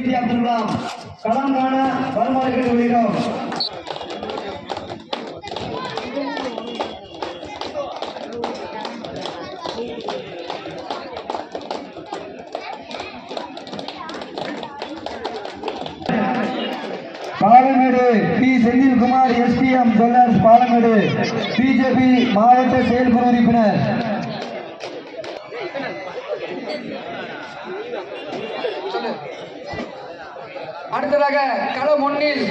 APJ Abdul Kalam களம் காண வருமாறு கேட்டுக்கொள்கிறோம் Palamedu P Senthilkumar STM jewellers Palamedu BJP மாவட்ட செயற்குழு உறுப்பினர் அடுத்ததாக களம் ஒன்றில்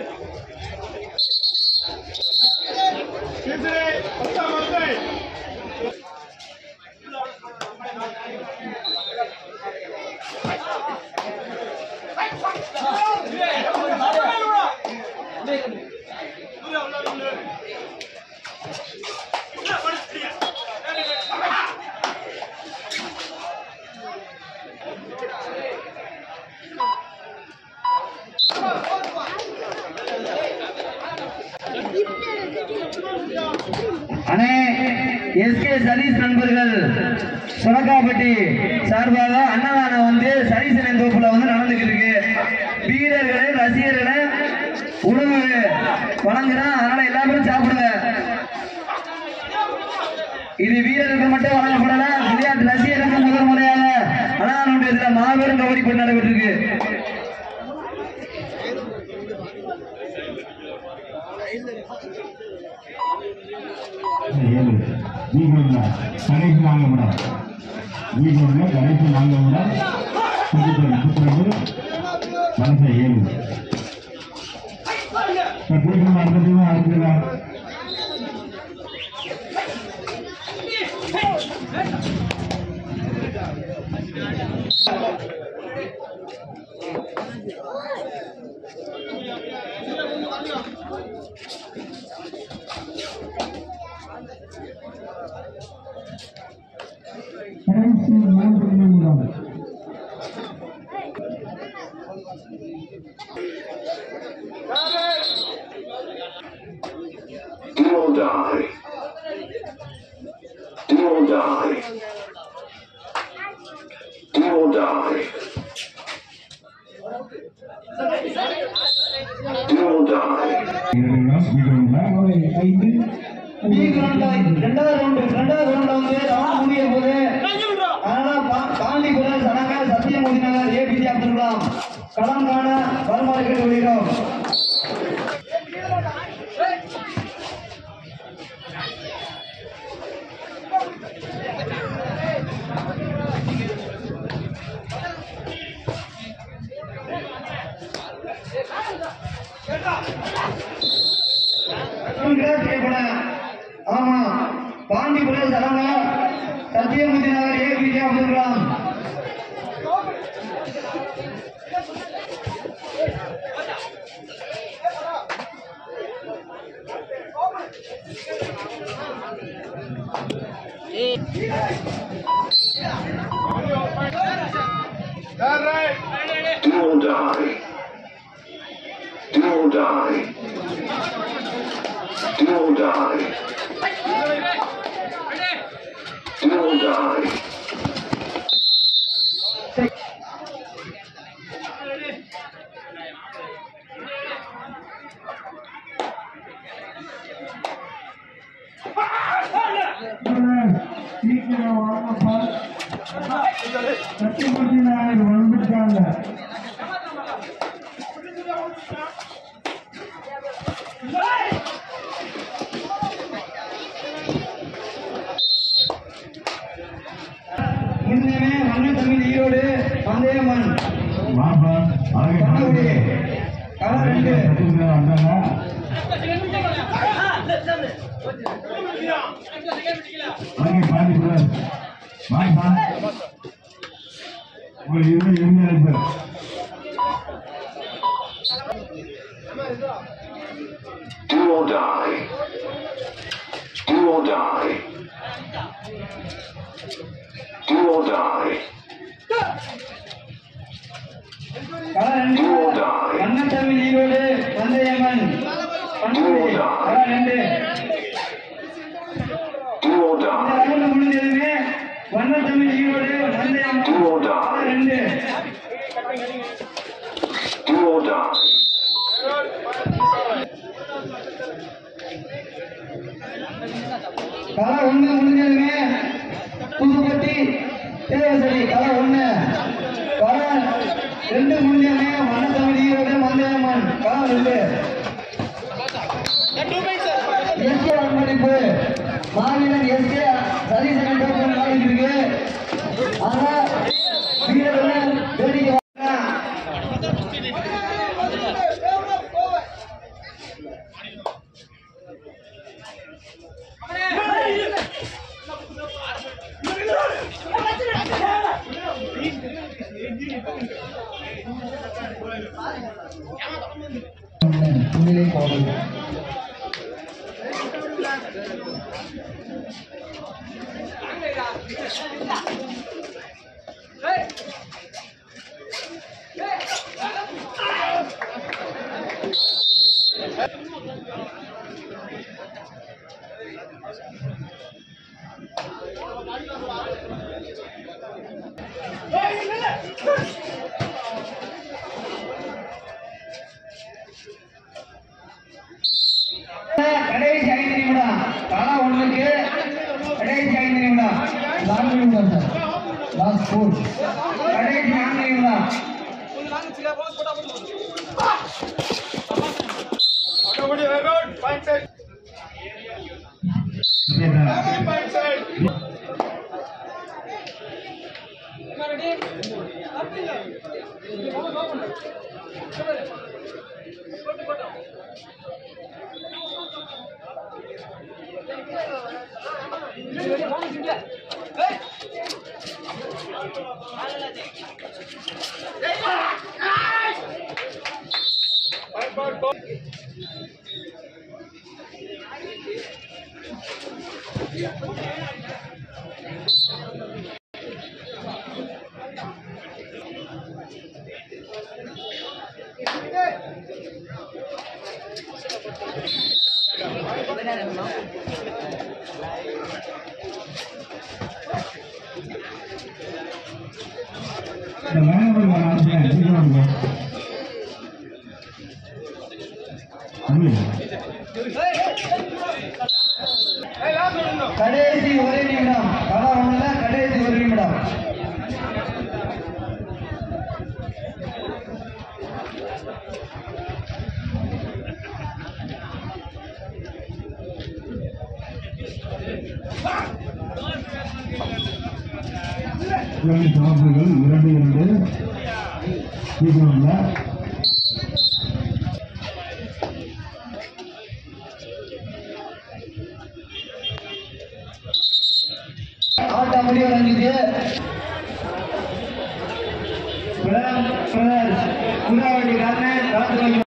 அண்ணே எஸ்கே சதீஷ் நண்பர்கள் சுரக்காப்பட்டி சார்பாக அன்னதானம் வந்து சதீசன் தோப்புல வந்து நடந்துகிட்டு இருக்கு வீரர்களே ரசிகர்களே உணவு வழங்குறோம் அதனால எல்லாரும் சாப்பிடுங்க இது வீரருக்கு மட்டும் வழங்கப்படல விளையாட்டு ரசிகருக்கு முதல் முறையாக அன்னதானம் இதுல மாபெரும் கபடி போட்டி நடைபெற்று இருக்கு ஏழு வீகோன்ல கடைசி நான்கு விடம் வீகோன்ல கடைசி நான்கு விடம் புதுப்பேர் புத்துறது வலசை ஏழு வீகோன் அடுத்தது அடுத்தது கடைசி மூன்று நிமிடம் Do or die. Do or die. Do or die. Do or die. இரண்டு வீகோன்ல ஐந்து பி கிரவுண்ட்ல ரெண்டாவது ரவுண்டு ரெண்டாவது ரவுண்ட்ல வந்து ரவுண்ட் முடிய போது அதனால பா- பாண்டிபுரம் சடங்க சத்தியமூர்த்தி நகர் ஏபிஜே அப்துல் கலாம் களம் காண வருமாறு கேட்டுக்கொள்கிறோம் கிராஸ் செய்யப்பட ஆமா பாண்டிபுரம் சடங்க Sathyamoorthy Nagar APJ Abdul Kalam Do or die. Do or die. Do or die. Do or die. சீக்கிரம் வாங்கப்பா சத்தியமூர்த்தி நாயர் வந்துட்டாங்க முன்னமே மன்னன் தமிழ் ஈரோடு பந்தயமன் வாப்பா அழகை கண்ணகுடி களம் ரெண்டு சத்தியமூர்த்தி வந்தாங்க அழகை பாண்டிபுரம் வாப்பா உங்கள் இருமை இருமை அழைப்பு Do or die. Do or die. Do or die. களம் ரெண்டு Do or die. மன்னன் தமிழ் ஈரோடு பந்தயமன் கண்ணகுடி களம் ரெண்டு Do or இந்த die. ரவுண்ட் முடிஞ்சதுமே மன்னன் தமிழ் ஈரோடு பந்தயம் Do or களம் die. ரெண்டு களை ஒண்ணு முடிஞ்சதுமே புதுப்பட்டி தேவசரி களை ஒண்ணு களை ரெண்டு முடிஞ்சதுமே மனத்தமிழியோட மந்தையம்மன் களை ரெண்டு எஸ்கே அன்பளிப்பு மாவீரன் எஸ்கே சதீசன் டோக்கன் வாங்கிட்டு இருக்கு ஆனா வீரர்கள் வேடிக்கை பார்க்கறான். முன்னிலை போகுது கடைசி ஐந்து நிமிடம் தலா ஒண்ணுக்கு கடைசி ஐந்து நிமிடம் நான்கு நிமிடம் சார் லாஸ்ட் ஃபோர் கடைசி நான்கு நிமிடம் இந்த மேனேஜர் நான் அனுப்புறேன் சீக்கிரம் அனுப்புங்க. தம்பி கடைசி ஒரு நிமிடம் தலா ஒண்ணுல கடைசி ஒரு நிமிடம் இரண்டு சமர்ப்புகள் இரண்டு இரண்டு சீக்கிரம் ஆட்டம் முடிவடைஞ்சது குணாவட்டி காரணம்